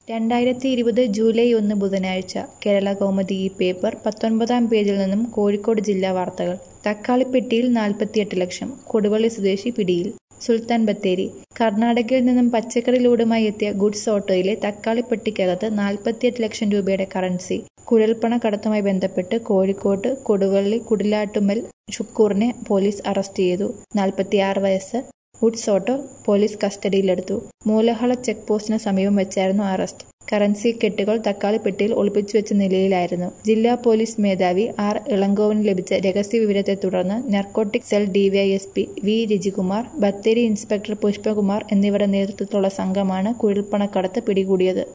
രണ്ടായിരത്തി ഇരുപത് ജൂലൈ ഒന്ന് ബുധനാഴ്ച കേരള കൗമുദി ഈ പേപ്പർ പത്തൊൻപതാം പേജിൽ നിന്നും കോഴിക്കോട് ജില്ലാ വാർത്തകൾ തക്കാളിപ്പെട്ടിയിൽ നാൽപ്പത്തിയെട്ട് ലക്ഷം കൊടുവള്ളി സ്വദേശി പിടിയിൽ സുൽത്താൻ ബത്തേരി കർണാടകയിൽ നിന്നും പച്ചക്കറി ലോഡുമായി എത്തിയ ഗുഡ്സ് ഓട്ടോയിലെ തക്കാളിപ്പെട്ടിക്കകത്ത് നാൽപ്പത്തിയെട്ട് ലക്ഷം രൂപയുടെ കറൻസി കുഴൽപ്പണ കടത്തുമായി ബന്ധപ്പെട്ട് കോഴിക്കോട് കൊടുവള്ളി കുടിലാട്ടുമ്മൽ ഷുക്കൂറിനെ പോലീസ് അറസ്റ്റ് ചെയ്തു നാൽപ്പത്തിയാറ് വയസ്സ് വുഡ്സ് ഓട്ടോ പോലീസ് കസ്റ്റഡിയിലെടുത്തു മൂലഹള ചെക്ക് പോസ്റ്റിന് സമീപം വെച്ചായിരുന്നു അറസ്റ്റ് കറൻസി കെട്ടുകൾ തക്കാളിപ്പെട്ടിയിൽ ഒളിപ്പിച്ചു വെച്ച നിലയിലായിരുന്നു ജില്ലാ പോലീസ് മേധാവി ആർ ഇളങ്കോവിന് ലഭിച്ച രഹസ്യ വിവരത്തെ തുടർന്ന് narcotic cell DYSP V Rajikumar Bathery inspector Pushpakumar എന്നിവരുടെ നേതൃത്വത്തിലുള്ള സംഘമാണ് കുഴൽപ്പണക്കടത്ത് പിടികൂടിയത്